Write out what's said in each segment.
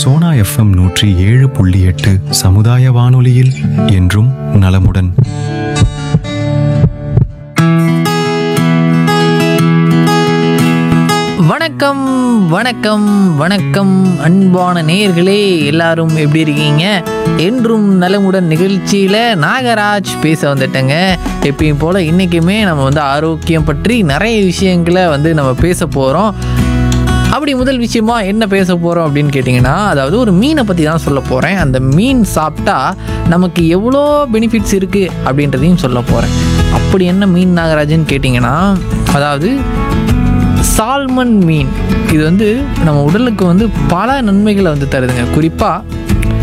Sona FM நூற்றி ஏழு புள்ளி எட்டு சமுதாய வானொலியில் என்றும் நலமுடன் வணக்கம் வணக்கம் வணக்கம் அன்பான நேயர்களே எல்லாரும் எப்படி இருக்கீங்க என்றும் நலமுடன் நிகழ்ச்சியில் நாகராஜ் பேச வந்துட்டேங்க எப்பயும் போல் இன்றைக்குமே நம்ம வந்து ஆரோக்கியம் பற்றி நிறைய விஷயங்களை வந்து நம்ம பேச போகிறோம் அப்படி முதல் விஷயமா என்ன பேச போகிறோம் அப்படின்னு கேட்டிங்கன்னா அதாவது ஒரு மீனை பற்றி தான் சொல்ல போகிறேன் அந்த மீன் சாப்பிட்டா நமக்கு எவ்வளோ பெனிஃபிட்ஸ் இருக்குது அப்படின்றதையும் சொல்ல போகிறேன் அப்படி என்ன மீன் நாகராஜன் கேட்டிங்கன்னா அதாவது சால்மன் மீன் இது வந்து நம்ம உடலுக்கு வந்து பல நன்மைகளை வந்து தருதுங்க குறிப்பாக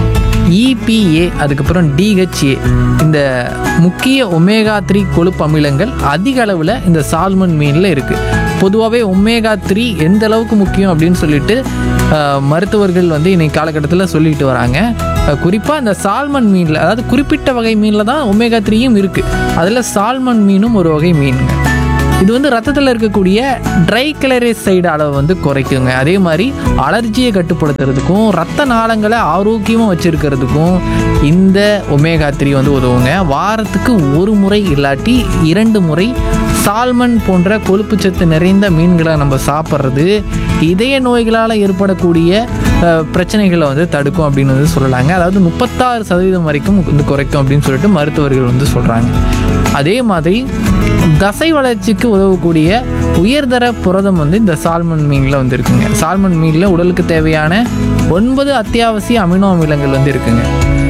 இபிஏ அதுக்கப்புறம் டிஹெச்ஏ இந்த முக்கிய ஒமேகா த்ரீ கொழுப்பு அமிலங்கள் அதிக அளவில் இந்த சால்மன் மீனில் இருக்குது பொதுவாகவே ஒமேகா த்ரீ எந்த அளவுக்கு முக்கியம் அப்படின்னு சொல்லிட்டு ஆஹ், மருத்துவர்கள் வந்து இன்னைக்கு காலகட்டத்தில் சொல்லிட்டு வராங்க குறிப்பாக இந்த சால்மன் மீனில் அதாவது குறிப்பிட்ட வகை மீனில் தான் ஒமேகா த்ரீயும் இருக்குது அதில் சால்மன் மீனும் ஒரு வகை மீனுங்க இது வந்து ரத்தத்தில் இருக்கக்கூடிய ட்ரைக்ளரைசைடு அளவை வந்து குறைக்குங்க அதே மாதிரி அலர்ஜியை கட்டுப்படுத்துறதுக்கும் ரத்த நாளங்களை ஆரோக்கியமாக வச்சிருக்கிறதுக்கும் இந்த ஒமேகா த்ரீ வந்து உதவுங்க வாரத்துக்கு ஒரு முறை இல்லாட்டி இரண்டு முறை சால்மன் போன்ற கொழுப்புச்சத்து நிறைந்த மீன்களை நம்ம சாப்பிட்றது இதய நோய்களால் ஏற்படக்கூடிய அஹ், பிரச்சனைகளை வந்து தடுக்கும் அப்படின்னு வந்து சொல்லலாங்க அதாவது முப்பத்தாறு சதவீதம் வரைக்கும் வந்து குறைக்கும் அப்படின்னு சொல்லிட்டு மருத்துவர்கள் வந்து சொல்கிறாங்க அதே மாதிரி தசை வளர்ச்சிக்கு உதவக்கூடிய உயர்தர புரதம் வந்து இந்த சால்மன் மீனில் வந்து இருக்குங்க சால்மன் மீனில் உடலுக்கு தேவையான ஒன்பது அத்தியாவசிய அமினோ அமிலங்கள் வந்து இருக்குங்க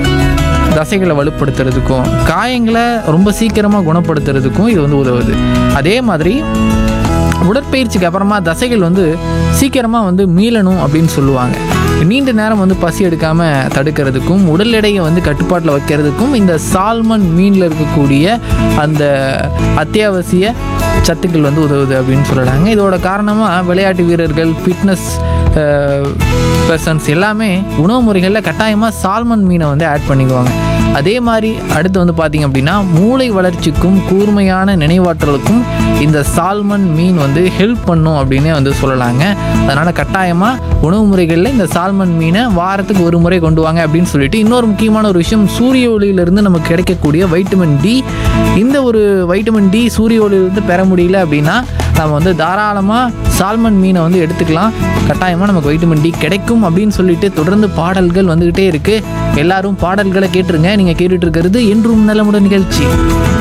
தசைகளை வலுப்படுத்துறதுக்கும் காயங்களை ரொம்ப சீக்கிரமாக குணப்படுத்துறதுக்கும் இது வந்து உதவுது அதே மாதிரி உடற்பயிற்சிக்கு அப்புறமா தசைகள் வந்து சீக்கிரமாக வந்து மீளணும் அப்படின்னு சொல்லுவாங்க நீண்ட நேரம் வந்து பசி எடுக்காமல் தடுக்கிறதுக்கும் உடல் எடையை வந்து கட்டுப்பாட்டில் வைக்கிறதுக்கும் இந்த சால்மன் மீனில் இருக்கக்கூடிய அந்த அத்தியாவசிய சத்துக்கள் வந்து உதவுது அப்படின்னு சொல்லலாங்க இதோட காரணமாக விளையாட்டு வீரர்கள் ஃபிட்னஸ் பர்சன்ஸ் எல்லாமே உணவு முறைகளில் கட்டாயமாக சால்மன் மீனை வந்து ஆட் பண்ணிக்குவாங்க அதே மாதிரி அடுத்து வந்து பார்த்திங்க அப்படின்னா மூளை வளர்ச்சிக்கும் கூர்மையான நினைவாற்றலுக்கும் இந்த சால்மன் மீன் வந்து ஹெல்ப் பண்ணும் அப்படின்னே வந்து சொல்லலாங்க அதனால் கட்டாயமாக உணவு முறைகளில் இந்த சால்மன் மீனை வாரத்துக்கு ஒரு முறை கொண்டு வாங்க அப்படின்னு சொல்லிட்டு இன்னொரு முக்கியமான ஒரு விஷயம் சூரிய ஒளியிலிருந்து நமக்கு கிடைக்கக்கூடிய வைட்டமின் டி இந்த ஒரு வைட்டமின் டி சூரிய ஒளியிலிருந்து பெற முடியல அப்படின்னா நம்ம வந்து தாராளமாக சால்மன் மீனை வந்து எடுத்துக்கலாம் கட்டாயமாக நமக்கு வைட்டமின் டி கிடைக்கும் அப்படின்னு சொல்லிட்டு தொடர்ந்து பாடல்கள் வந்துக்கிட்டே இருக்குது எல்லாரும் பாடல்களை கேட்டுருங்க நீங்கள் கேட்டுட்டு இருக்கிறது என்றும் நலமுடன் நிகழ்ச்சி